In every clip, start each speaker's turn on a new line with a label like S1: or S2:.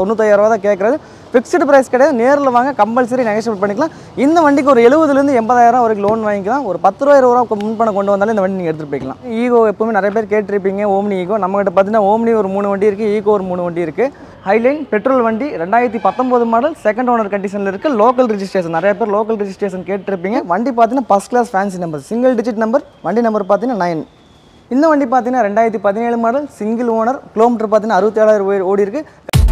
S1: தொண்ணூத்தாயிரம் ரூபா தான் கேட்குறது ஃபிக்ஸ்டு ப்ரைஸ் கிடையாது நேரில் வாங்க கம்பல்சரி நெகோஷியபிள் பண்ணிக்கலாம் இந்த வண்டிக்கு ஒரு எழுபதுலேருந்து எண்பதாயிரம் வரைக்கும் லோன் வாங்கிக்கலாம் ஒரு பத்து ரூபா இருபது ரூபா முன்பணம் கொண்டு வந்தாலும் இந்த வண்டி நீங்கள் எடுத்துகிட்டு போய்க்கலாம் ஈகோ எப்பவுமே நிறைய பேர் கேட்டிருப்பீங்க ஓம்னி ஈகோ நம்மகிட்ட பார்த்தீங்கன்னா ஓம்னி ஒரு மூணு வண்டி இருக்குது ஈகோ ஒரு மூணு வண்டி இருக்குது ஹைலைன் பெட்ரோல் வண்டி ரெண்டாயிரத்தி பத்தொம்போது மாடல் செகண்ட் ஓனர் கண்டிஷனில் இருக்குது லோக்கல் ரிஜிஸ்ட்ரேஷன் நிறைய பேர் லோக்கல் ரிஜிஸ்ட்ரேஷன் கேட்டிருப்பீங்க வண்டி பார்த்தீங்கன்னா first class fancy number single digit number வண்டி நம்பர் பார்த்தீங்கன்னா நைன் இந்த வண்டி பார்த்தீங்கன்னா ரெண்டாயிரத்தி பதினேழு மாடல் சிங்கிள் ஓனர் கிலோமீட்டர் பார்த்தீங்கன்னா அறுபத்தேழாயிரம் ஓடி இருக்கு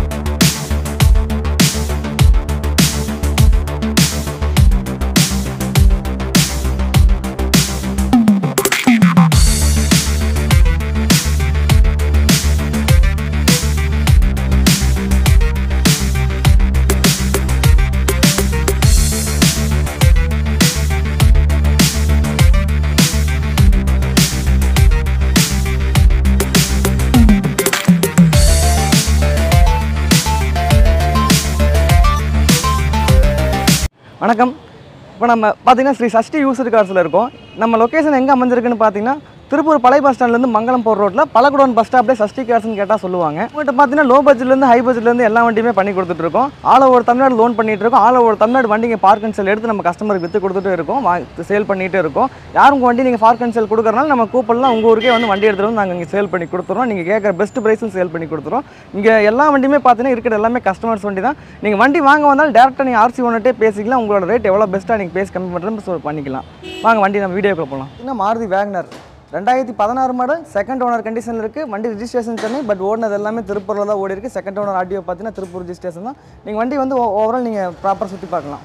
S1: வணக்கம் இப்போ நம்ம பார்த்தீங்கன்னா ஸ்ரீ சஷ்டி யூசர் கார்ஸில் இருக்கோம் நம்ம லொக்கேஷன் எங்கே அமைஞ்சிருக்குன்னு பார்த்தீங்கன்னா திருப்பூர் பழைய பஸ் ஸ்டாண்ட்லேருந்து மங்கலம் போகிற ரோட்டில் பழகுடோன் பஸ் ஸ்டாப்லேயே சஷ்டி கார்ஸ்னு கேட்டால் சொல்லுவாங்க உங்கள்கிட்ட பார்த்தீங்கன்னா லோ பட்ஜெட்லேருந்து ஹை பட்ஜெட்லேருந்து எல்லா வண்டியுமே பண்ணி கொடுத்துட்ருக்கோம் ஆல் ஓவர் தமிழ்நாடு லோன் பண்ணிட்டு இருக்கோம் ஆல் ஓவர் தமிழ்நாடு வண்டிங்க பார்க் அண்ட் செல் எடுத்து நம்ம கஸ்டமருக்கு விற்று கொடுத்துட்டு இருக்கோம் சேல் பண்ணிகிட்டே இருக்கோம் யாரும் உங்கள் வண்டி நீங்கள் பார்க் அண்ட் செல் கொடுக்குறனால நம்ம கூப்பிடலாம் உங்கள் ஊருக்கே வந்து வண்டி எடுத்துகிட்டு வந்து நாங்கள் இங்கே சேல் பண்ணி கொடுத்துறோம் நீங்கள் கேட்குற பெஸ்ட் ப்ரைஸில் சேல் பண்ணி கொடுத்துறோம் இங்கே எல்லா வண்டியுமே பார்த்தீங்கன்னா இருக்கிற எல்லாமே கஸ்டமர்ஸ் வண்டி தான் நீங்கள் வண்டி வாங்க வந்தாலும் டேரெக்டாக நீங்கள் ஆர்சி ஓனர்ட்டே பேசிக்கலாம் உங்களோட ரேட் எவ்வளோ பெஸ்ட்டாக நீங்கள் பேசி கம்மி பண்ணுறது சொல் பண்ணிக்கலாம் வாங்க வண்டி நம்ம வீடியோக்குள்ள போகலாம் இன்னும் மாருதி வேக்னர் ரெண்டாயிரத்தி பதினாறு மாடல் செகண்ட் ஓனர் கண்டிஷனில் இருக்குது வண்டி ரிஜிஸ்ட்ரேஷன் சென்னை பட் ஓடினது எல்லாமே திருப்பூரில் தான் ஓடி இருக்குது செகண்ட் ஓனர் ஆடியோ பார்த்தீங்கன்னா திருப்பூர் ரிஜிஸ்ட்ரேஷன் தான் நீங்கள் வண்டி வந்து ஓவரால் நீங்கள் ப்ராப்பராக சுற்றி பார்க்கலாம்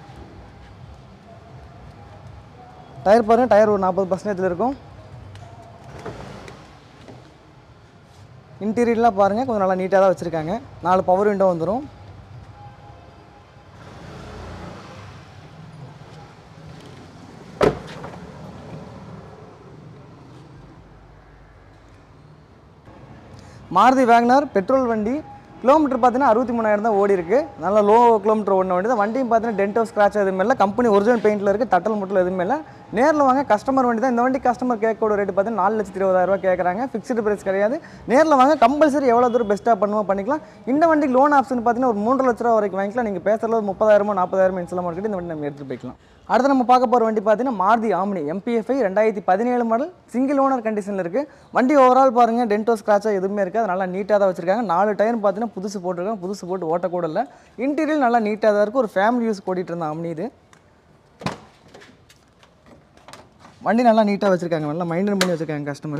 S1: டயர் பாருங்கள் டயர் ஒரு நாற்பது பர்சன்டேஜில் இருக்கும் இன்டீரியர்லாம் பாருங்கள் கொஞ்சம் நல்லா நீட்டாக தான் வச்சுருக்காங்க நாலு பவர் விண்டோ வந்துடும் மாருதி வேகனார் பெட்ரோல் வண்டி கிலோமீட்டர் பார்த்தீங்கன்னா அறுபத்தி மூணாயிரம் தான் ஓடி இருக்கு நல்ல லோ கிலோமீட்டர் ஓடின வண்டி தான் வண்டியும் பார்த்தீங்கன்னா டென்டோ ஸ்க்ராட்ச் எதுவுமே இல்லை கம்பெனி ஒரிஜினல் பெயிண்டில் இருக்குது தட்டல் முட்டல் எதுவுமே இல்லை நேரில் வாங்க கஸ்டமர் வண்டி தான் இந்த வண்டி கஸ்டமர் கேட்கோட ரேட் பார்த்தீங்கன்னா நாலு லட்சத்தி இருபதாயிரரூவா கேட்குறாங்க ஃபிக்ஸ்டு பிரைஸ் கிடையாது நேரில் வாங்க கம்பல்சரி எவ்வளோ தூரம் பெஸ்ட்டாக பண்ணுவோம் பண்ணிக்கலாம் இந்த வண்டிக்கு லோன் ஆப்ஷன் பார்த்தீங்கன்னா ஒரு மூன்று லட்ச ரூபா வரைக்கும் வாங்கிக்கலாம் நீங்கள் பேசுறது ஒரு முப்பதாயிரமோ நாற்பதாயிரமோ இன்சலாம் மார்க்கெட் இந்த வண்டி நம்ம எடுத்துகிட்டு போய்க்கலாம் அடுத்து நம்ம பார்க்க போகிற வண்டி பார்த்தீங்கன்னா மாருதி ஆம்னி எம்பிஎஃப்ஐ ரெண்டாயிரத்தி பதினேழு மாடல் சிங்கிள் ஓனர் கண்டிஷனில் இருக்குது வண்டி ஓவரால் பாருங்கள் டென்டோ ஸ்க்ராட்சாக எதுவுமே இருக்காது நல்லா நீட்டாக தான் வச்சிருக்காங்க நாலு டயர் பார்த்தீங்கன்னா புதுசு போட்டிருக்காங்க புதுசு போட்டு ஓட்டக்கூட இல்லை இன்டீரியர் நல்லா நீட்டாக தான் இருக்குது ஒரு ஃபேமிலி யூஸ் ஓட்டிகிட்டு இருந்த ஆம்னி இது வண்டி நல்லா நீட்டாக வச்சுருக்காங்க நல்லா மெயின்டைன் பண்ணி வச்சுருக்காங்க கஸ்டமர்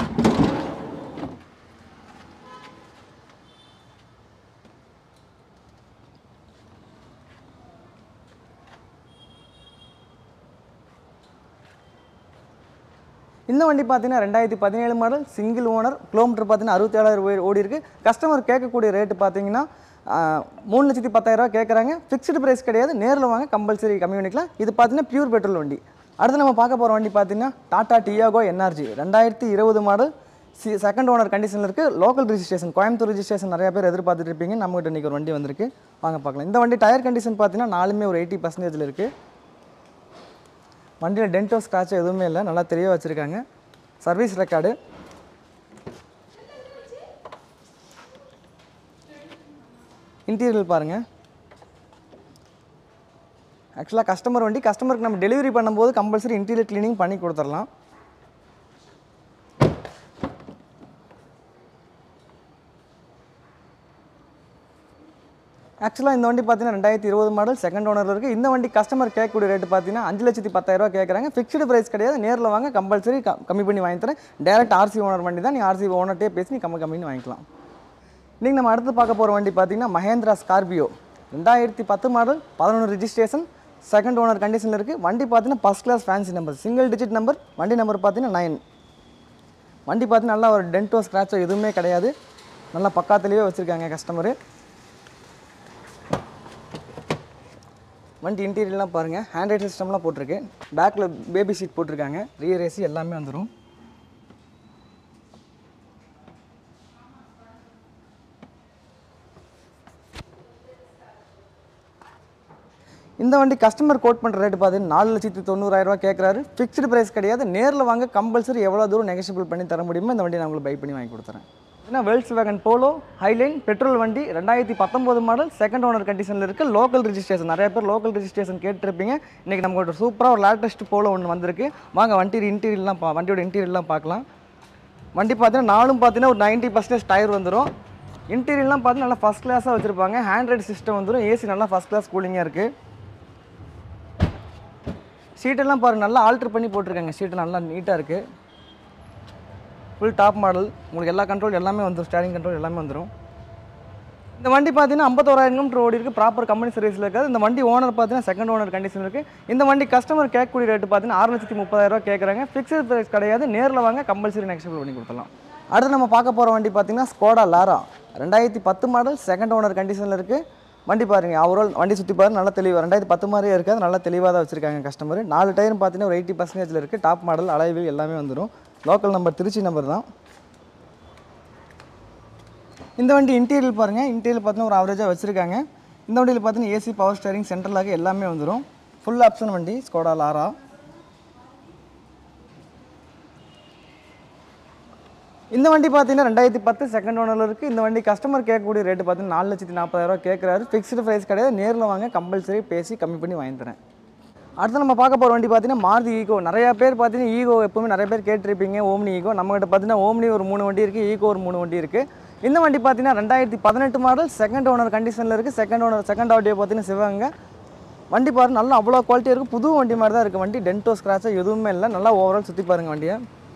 S1: இந்த வண்டி பார்த்தீங்கன்னா ரெண்டாயிரத்தி பதினேழு மாடல் சிங்கிள் ஓனர் கிலோமீட்டர் பார்த்தீங்கன்னா அறுபத்தேழாயிரம் ஓடி- ஓடி இருக்கு கஸ்டமர் கேட்கக்கூடிய ரேட்டு பார்த்தீங்கன்னா ஆஹ், மூணு லட்சத்தி பத்தாயிரரூவா கேட்குறாங்க ஃபிக்ஸ்டு ப்ரைஸ் கிடையாது நேரில் வாங்க கம்பல்சரி கம்மி பண்ணிக்கலாம் இது பார்த்தீங்கன்னா பியூர் பெட்ரோல் வண்டி அடுத்து நம்ம பார்க்க போகிற வண்டி பார்த்தீங்கன்னா டாடா டியாகோ என்ஆர்ஜி ரெண்டாயிரத்தி இருபது மாடல் சி செகண்ட் ஓனர் கண்டிஷனில் இருக்குது லோக்கல் ரிஜிஸ்ட்ரேஷன் கோயம்புத்தூர் ரிஜிஸ்ட்ரேஷன் நிறைய பேர் எதிர்பார்த்துட்டு இருப்பீங்க நம்மகிட்ட இன்றைக்கி ஒரு வண்டி வந்திருக்கு வாங்க பார்க்கலாம் இந்த வண்டி டயர் கண்டிஷன் பார்த்தீங்கன்னா நாலுமே ஒரு எயிட்டி பர்சன்டேஜில் இருக்குது வண்டியில் டென்டோ ஸ்க்ராட்ச் எதுவுமே இல்லை நல்லா தெரிய வச்சுருக்காங்க சர்வீஸ் ரெக்கார்டு இன்டீரியர் பாருங்கள் ஆக்சுவலாக கஸ்டமர் வண்டி கஸ்டமருக்கு நம்ம டெலிவரி பண்ணும்போது கம்பல்சரி இன்டீரியர் க்ளீனிங் பண்ணி கொடுத்துடலாம் ஆக்சுவலாக இந்த வண்டி பார்த்தீங்கன்னா ரெண்டாயிரத்தி இருபது மாடல் செகண்ட் ஓனர் இருக்குது இந்த வண்டி கஸ்டமர் கேட்கக்கூடிய ரேட்டு பார்த்தீங்கன்னா அஞ்சு லட்சத்தி பத்தாயிரரூவா கேட்குறாங்க ஃபிக்ஸ்டு ப்ரைஸ் கிடையாது நேரில் வாங்க கம்பல்சரி கம்மி பண்ணி வாங்கி தரேன் டேரக்ட் ஆர்சி ஓனர் வண்டி தான் நீ ஆர்சி ஓனர்ட்டே பேசி நீ கம்மி கம்மின்னு வாங்கிக்கலாம் இன்றைக்கி நம்ம அடுத்து பார்க்க போகிற வண்டி பார்த்தீங்கன்னா மஹேந்திரா ஸ்கார்பியோ ரெண்டாயிரத்தி பத்து மாடல் பதினொன்று ரிஜிஸ்ட்ரேஷன் செகண்ட் ஓனர் கண்டிஷனில் இருக்குது வண்டி பார்த்தீங்கன்னா first class fancy number single digit number வண்டி நம்பர் பார்த்தீங்கன்னா நைன் வண்டி பார்த்தீங்கன்னா நல்லா ஒரு டென்டோ ஸ்க்ராச்சோ எதுவுமே கிடையாது நல்லா பக்காத்துலேயே வச்சுருக்காங்க கஸ்டமரு வண்டி இன்டீரியர்லாம் பாருங்கள் ஹேண்ட்ரைட் சிஸ்டம்லாம் போட்டிருக்கு பேக்கில் பேபி சீட் போட்டிருக்காங்க ரியர் ஏசி எல்லாமே வந்துடும் இந்த வண்டி கஸ்டமர் கோட் பண்ணுற ரேட் பார்த்தீங்கன்னா நாலு லட்சத்தி தொண்ணூறாயிரரூவா கேட்குறாரு ஃபிக்ஸ்டு ப்ரைஸ் கிடையாது நேரில் வாங்க கம்பல்சரி எவ்வளோ தூரம் நெகஷியபிள் பண்ணி தர முடியுமோ இந்த வண்டி நான் உங்களுக்கு பை பண்ணி வாங்கி கொடுத்துறேன் ஏன்னா Volkswagen Polo Highline petrol வண்டி ரெண்டாயிரத்தி பத்தொம்போது மாடல் செகண்ட் ஓனர் கண்டிஷனில் இருக்குது லோக்கல் ரிஜிஸ்ட்ரேஷன் நிறைய பேர் லோக்கல் ரிஜிஸ்ட்ரேஷன் கேட்டிருப்பீங்க இன்றைக்கி நமக்கு ஒரு சூப்பராக ஒரு லேட்டஸ்ட் போலோ ஒன்று வந்திருக்கு வாங்க வண்டி இன்டீரியர்லாம் பா வண்டியோட இன்டீரியர்லாம் பார்க்கலாம் வண்டி பார்த்தீங்கன்னா நாலும் பார்த்தீங்கன்னா ஒரு நைன்ட்டி பர்சன்டேஜ் டயர் வந்துடும் இன்டீரியர்லாம் பார்த்தீங்கன்னா நல்லா ஃபஸ்ட் கிளாஸாக வச்சுருப்பாங்க ஹேண்ட்ரைட் சிஸ்டம் வந்துடும் ஏசி நல்லா ஃபஸ்ட் கிளாஸ் கூலிங்காக இருக்குது சீட்டெல்லாம் பாருங்கள் நல்லா ஆல்ட்ரு பண்ணி போட்டிருக்காங்க சீட்டு நல்லா நீட்டாக இருக்குது ஃபுல் டாப் மாடல் உங்களுக்கு எல்லா கண்ட்ரோல் எல்லாமே வந்துடும் ஸ்டேரிங் கண்ட்ரோல் எல்லாமே வந்துடும் இந்த வண்டி பார்த்தீங்கன்னா ஐம்பத்தோராயிரம் கிலோமீட்டர் ஓடி இருக்குது ப்ராப்பர் கம்பெனி சர்வீஸில் இருக்காது இந்த வண்டி ஓனர் பார்த்தீங்கன்னா செகண்ட் ஓனர் கண்டிஷன் இருக்குது இந்த வண்டி கஸ்டமர் கேட்கக்கூடிய ரேட்டு பார்த்தீங்கன்னா ஆறு லட்சத்தி முப்பதாயிரரூவா கேட்குறாங்க ஃபிக்ஸட் ப்ரைஸ் கிடையாது நேரில் வாங்க கம்பல்சரி நெக்ஸ்ட் பண்ணி கொடுத்துலாம் அடுத்து நம்ம பார்க்க போகிற வண்டி பார்த்தீங்கன்னா ஸ்கோடா லாரா ரெண்டாயிரத்தி பத்து மாடல் செகண்ட் ஓனர் கண்டிஷனில் இருக்குது வண்டி பாருங்க அவரோல் வண்டி சுற்றி பாருங்க நல்லா தெளிவாக ரெண்டாயிரத்தி பத்து மாதிரியே இருக்காது நல்லா தெளிவாக தான் வச்சிருக்காங்க கஸ்டமர் நாலு டயரும் பார்த்தீங்கன்னா ஒரு எயிட்டி பர்சன்டேஜில் இருக்குது டாப் மாடல் அலைவில் எல்லாமே வந்துடும் லோக்கல் நம்பர் திருச்சி நம்பர் தான் இந்த வண்டி இன்டீரியல் பாருங்கள் இன்டீரியல் பார்த்தீங்கன்னா ஒரு ஆவரேஜாக வச்சுருக்காங்க இந்த வண்டியில் பார்த்தீங்கன்னா ஏசி பவர் ஸ்டேரிங் சென்ட்ரலாக எல்லாமே வந்துடும் ஃபுல் ஆப்ஷன் வண்டி ஸ்கோடா லாரா இந்த வண்டி பார்த்தீங்கன்னா ரெண்டாயிரத்தி பத்து செகண்ட் ஓனரில் இருக்குது இந்த வண்டி கஸ்டமர் கேட்கக்கூடிய ரேட்டு பார்த்தீங்கன்னா நாலு லட்சத்தி நாற்பதாயிரம் கேட்குறாரு ஃபிக்ஸ்டு ப்ரைஸ் கிடையாது நேரில் வாங்க கம்பல்சரி பேசி கம்மி பண்ணி வாங்கி தரேன் அடுத்து நம்ம பார்க்க போகிற வண்டி பார்த்தீங்கன்னா மாருதி ஈகோ நிறைய பேர் பார்த்தீங்கன்னா ஈகோ எப்பவுமே நிறைய பேர் கேட்டிருப்பீங்க ஓம்னி ஈகோ நம்மகிட்ட பார்த்தீங்கன்னா ஓம்னி ஒரு மூணு வண்டி இருக்குது ஈகோ ஒரு மூணு வண்டி இருக்குது இந்த வண்டி பார்த்தீங்கன்னா ரெண்டாயிரத்தி பதினெட்டு மாடல் செகண்ட் ஓனர் கண்டிஷனில் இருக்குது செகண்ட் ஓனர் செகண்ட் ஆடியோ பார்த்தீங்கன்னா சிவகங்கை வண்டி பாருங்க நல்லா அவ்வளோ குவாலிட்டியாக இருக்குது புது வண்டி மாதிரி தான் இருக்குது வண்டி டென்டோ ஸ்க்ராட்சாக எதுவுமே இல்லை நல்லா ஓவரால் சுற்றி பாருங்கள் வண்டியை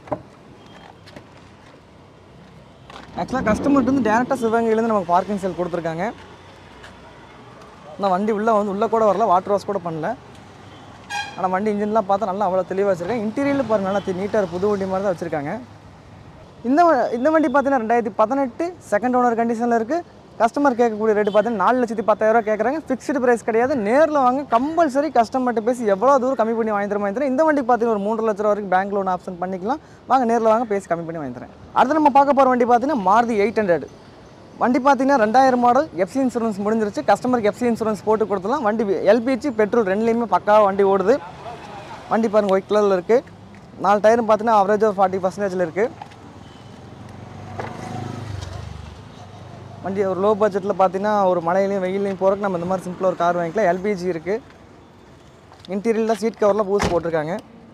S1: ஆக்சுவலாக கஸ்டமர்ட்டு வந்து டேரெக்டாக சிவகங்கையிலேருந்து நமக்கு பார்க்கிங் செல் கொடுத்துருக்காங்க ஆனால் வண்டி உள்ளே வந்து உள்ளே கூட வரல வாட்டர் வாஷ் கூட பண்ணல ஆனால் வண்டி இன்ஜின்லாம் பார்த்தா நல்லா அவ்வளோ தெளிவாக வச்சுருக்காங்க இன்டீரியரில் பாருங்க நல்லா நீட்டாக புது வண்டி மாதிரி தான் வச்சுருக்காங்க இந்த வ- இந்த வண்டி பார்த்தீங்கன்னா ரெண்டாயிரத்தி பதினெட்டு செகண்ட் ஓனர் கண்டிஷனில் இருக்குது கஸ்டமர் கேட்கக்கூடிய ரேட்டு பார்த்தீங்கன்னா நாலு லட்சத்தி பத்தாயிரரூவா கேட்குறாங்க ஃபிக்ஸ்டு ப்ரைஸ் கிடையாது நேரில் வாங்க கம்பல்சரி கஸ்டமர்கிட்ட பேசி எவ்வளோ தூரம் கம்மி பண்ணி வாங்கி தர வாங்கி தரேன் இந்த வண்டி பார்த்தீங்கன்னா ஒரு மூன்று லட்ச ரூபா வரைக்கும் பேங்க் லோன் ஆப்ஷன் பண்ணிக்கலாம் வாங்க நேரில் வாங்க பேசி கம்மி பண்ணி வாங்கி தரேன் அடுத்து நம்ம பார்க்க போகிற வண்டி பார்த்தீங்கன்னா மாருதி எயிட் ஹண்ட்ரட் வண்டி பார்த்தீங்கன்னா ரெண்டாயிரம் மாடல் எஃப்சி இன்சூரன்ஸ் முடிஞ்சிருச்சு கஸ்டமருக்கு எஃப்சி இன்சூரன்ஸ் போட்டு கொடுத்துலாம் வண்டி எல்பிஜி பெட்ரோல் ரெண்டுலேயுமே பக்காவாக வண்டி ஓடுது வண்டி பாருங்கள் ஒயிட் கலரில் இருக்குது நாலு டயரும் பார்த்தீங்கன்னா அவரேஜ் ஒரு ஃபார்ட்டி பர்சன்டேஜில் இருக்குது வண்டி ஒரு லோ பட்ஜெட்டில் பார்த்தீங்கன்னா ஒரு மழையிலையும் வெயிலையும் போகிறக்கு நம்ம இந்த மாதிரி சிம்பிளாக ஒரு கார் வாங்கிக்கலாம் எல்பிஜி இருக்குது இன்டீரியரில் சீட் கவரில் பூஸ் போட்டிருக்காங்க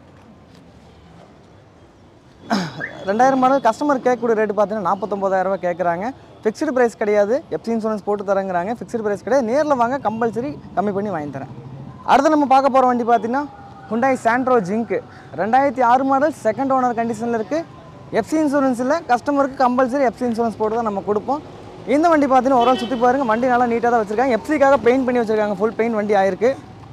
S1: ரெண்டாயிரம் மாடல் கஸ்டமர் கேட்கக்கூடிய ரேட்டு பார்த்தீங்கன்னா நாற்பத்தொம்போதாயிரரூவா கேட்குறாங்க ஃபிக்ஸ்டு ப்ரைஸ் கிடையாது எஃப்சி இன்சூரன்ஸ் போட்டு தரேங்கிறாங்க ஃபிக்ஸ்டு ப்ரைஸ் கிடையாது நேரில் வாங்க கம்பல்சரி கம்மி பண்ணி வாங்கி தரேன் அடுத்து நம்ம பார்க்க போகிற வண்டி பார்த்தீங்கன்னா Hyundai சாண்ட்ரோ ஜிங்க் ரெண்டாயிரத்தி ஆறு மாடல் செகண்ட் ஓனர் கண்டிஷனில் இருக்குது எஃப்சி இன்சூரன்ஸில் கஸ்டமருக்கு கம்பல்சரி எஃப்சி இன்சூரன்ஸ் போட்டு தான் நம்ம கொடுப்போம் இந்த வண்டி பார்த்தீங்கன்னா ஒரு சுற்றி பாருங்க வண்டி நல்லா நீட்டாக தான் வச்சுருக்காங்க எஃப்சிக்காக பெயிண்ட் பண்ணி வச்சுருக்காங்க ஃபுல் பெயிண்ட் வண்டி ஆயிருக்கு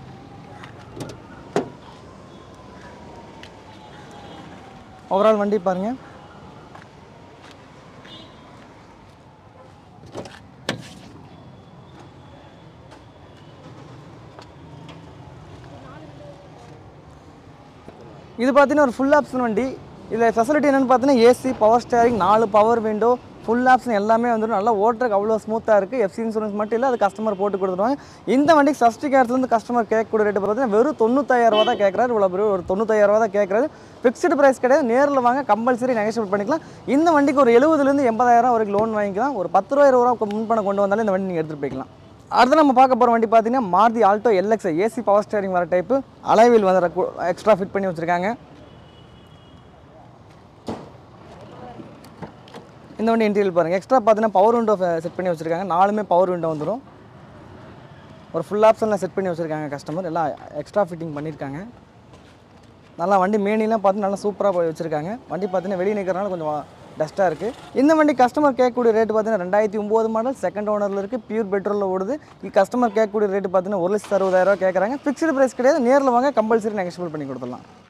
S1: ஓவரால் வண்டி பாருங்கள் இது பார்த்தீங்கன்னா ஒரு ஃபுல் ஆப்ஷன் வண்டி இதில் ஃபெசிலிட்டி என்னென்னு பார்த்தீங்கன்னா ஏசி பவர் ஸ்டேரிங் நாலு பவர் விண்டோ ஃபுல் ஆப்ஷன் எல்லாமே வந்துடும் நல்லா ஓட்டுறதுக்கு அவ்வளோ ஸ்மூத்தாக இருக்குது எஃப்சி இன்சூரன்ஸ் மட்டும் இல்லை அது கஸ்டமர் போட்டு கொடுத்துருவாங்க இந்த வண்டிக்கு சஸ்டி கேர்ஸ்லேருந்து கஸ்டமர் கேட்கக்கூடிய ரேட்டு பார்த்தீங்கன்னா வெறும் தொண்ணூத்தாயிரம் ரூபா தான் கேட்குறாரு இவ்வளோ பெரிய ஒரு தொண்ணூத்தாயிரம் ரூபா தான் கேட்குறாரு ஃபிக்ஸ்டு ப்ரைஸ் கிடையாது நேரில் வாங்க கம்பல்சரி நெகோஷியேட் பண்ணிக்கலாம் இந்த வண்டிக்கு ஒரு எழுபதுலேருந்து எண்பதாயிரம் வரைக்கும் லோன் வாங்கிக்கலாம் ஒரு பத்து ரூபா இருபது ரூபா முன்பணம் கொண்டு வந்தாலும் இந்த வண்டி நீங்கள் எடுத்துகிட்டு போய்க்கலாம் அடுத்து நம்ம பார்க்க போகிற வண்டி பார்த்தீங்கன்னா Maruti Alto LX AC power steering வர டைப்பு அலைவில் வந்து எக்ஸ்ட்ரா ஃபிட் பண்ணி வச்சுருக்காங்க இந்த வண்டி இன்டீரியல் பாருங்கள் எக்ஸ்ட்ரா பார்த்தீங்கன்னா பவர் விண்டோ செட் பண்ணி வச்சுருக்காங்க நாலுமே பவர் விண்டோ வந்துடும் ஒரு ஃபுல் ஆப்ஷனில் செட் பண்ணி வச்சுருக்காங்க கஸ்டமர் எல்லாம் எக்ஸ்ட்ரா ஃபிட்டிங் பண்ணியிருக்காங்க நல்லா வண்டி மேனிலாம் பார்த்து நல்லா சூப்பராக போய் வச்சுருக்காங்க வண்டி பார்த்தீங்கன்னா வெளியே நிற்கிறனால கொஞ்சம் டஸ்ட்டாக இருக்குது இந்த வண்டி கஸ்டமர் கேட்கக்கூடிய ரேட்டு பார்த்தீங்கன்னா ரெண்டாயிரத்தி ஒம்பது மாடல் செகண்ட் ஓனரில் இருக்குது பியூர் பெட்ரோலில் ஓடுது இது கஸ்டமர் கேட்கக்கூடிய ரேட்டு பார்த்தீங்கன்னா ஒரு லட்சத்து அறுபதாயிரரூவா கேட்குறாங்க ஃபிக்ஸ்டு ப்ரைஸ் கிடையாது நேரில் வாங்க கம்பல்சரி நெகஷியபிள் பண்ணி கொடுத்துடலாம்